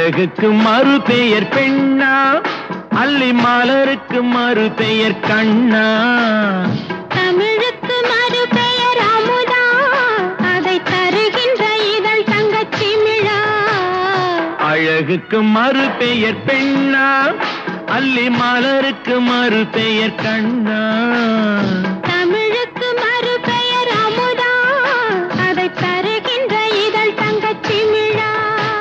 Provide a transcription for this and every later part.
அழகுக்கு மறு பெயர் பெண்ணா அல்லி மலருக்கு மறு பெயர் கண்ணா தமிழுக்கு மறுபெயர் அமுதா அதை தருகின்ற இதழ் தங்கச்சி மிழா அழகுக்கு மறு பெயர் பெண்ணா அல்லி மலருக்கு மறு பெயர் கண்ணா தமிழுக்கு மறுபெயர் அமுதா அதை தருகின்ற இதழ் தங்கச்சி மிழா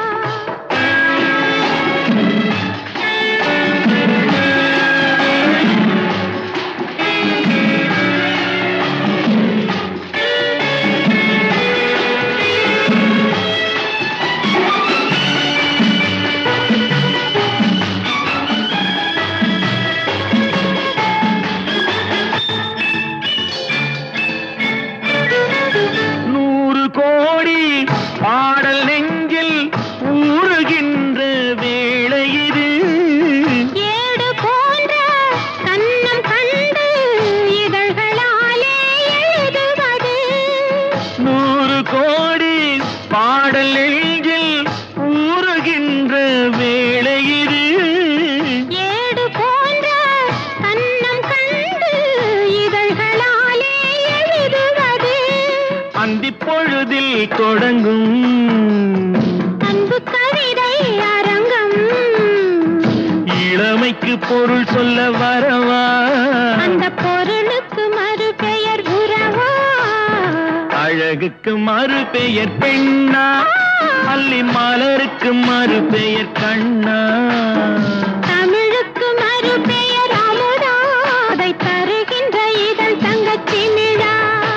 நூறு கோடி பாடல் நெஞ்சில் ஊறுகின்ற வேளை இது ஏடு போன்ற கன்னம் கண்டு இதழ்களாலே எழுதுவது நூறு கோடி பாடல் நெஞ்சில் ஊறுகின்ற வேளை இது ஏடு போன்ற கன்னம் கண்டு இதழ்களாலே எழுதுவது அந்தி பொழுதில் தொடங்கும் அன்பு கவிதை அரங்கம் இளமைக்கு பொருள் சொல்ல வரவா அந்த பொருளுக்கு மறுபெயர் உறவா அழகுக்கு மறு பெயர் பெண்ணா அல்லி மலருக்கு மறு பெயர் கண்ணா தமிழுக்கு மறுபெயர் அமுதா அதை தருகின்ற இதழ் தங்கச்சி மிழா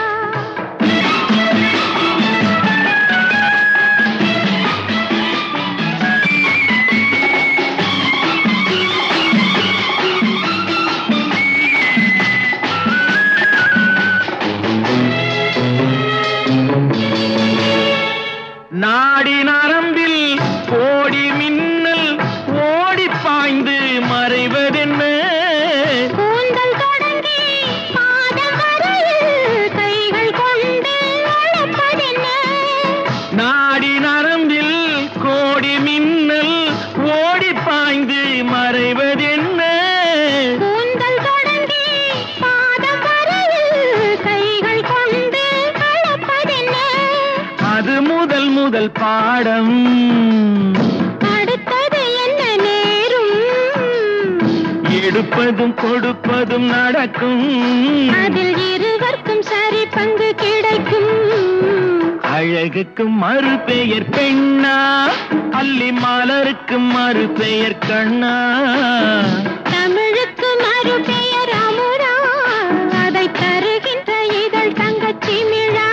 நாடி நரம்பில் கோடி மின்னல் ஓடி பாய்ந்து மறைவதென்ன கூந்தல் தொடங்கி பாதம் வரையில் கைகள் கொண்டு அழைப்பதென்ன நாடி நரம்பில் கோடி மின்னல் ஓடி பாய்ந்து மறைவதென்ன கூந்தல் தொடங்கி பாதம் வரையில் கைகள் கொண்டு அழைப்பதென்ன அது முதல் முதல் பாடம் அடுத்தது என்ன நேரும் எடுப்பதும் கொடுப்பதும் நடக்கும் அதில் இருவர்க்கும் சரி பங்கு கிடைக்கும் அழகுக்கு மறு பெயர் பெண்ணா அல்லி மலருக்கு மறு பெயர் கண்ணா தமிழுக்கு மறுபெயர் அமுதா அதை தருகின்ற இதழ் தங்கச்சி மிழா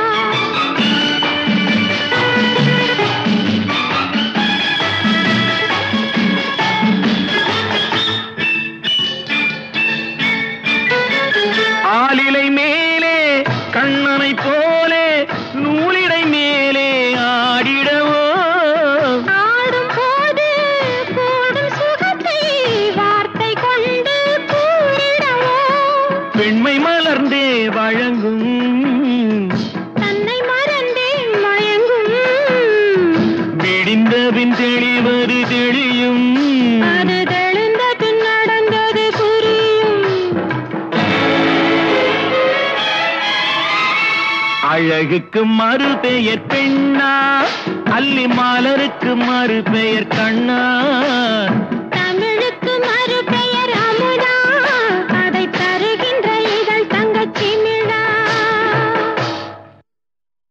ஆலிலை மேலே கண்ணனை போலே நூலிடை மேலே ஆடிடவோ ஆடும் போது கூடும் சுகத்தை வார்த்தை கொண்டு கூறிடவோ பெண்மை மலர்ந்தே வழங்கும் தன்னை மறந்தே மயங்கும் விடிந்தபின் தெளிவது தெளியும் அது தெளிந்த பின் நடந்தது புரியும் அழகுக்கு மறு பெயர் பெண்ணா அல்லி மலருக்கு மறு பெயர் கண்ணா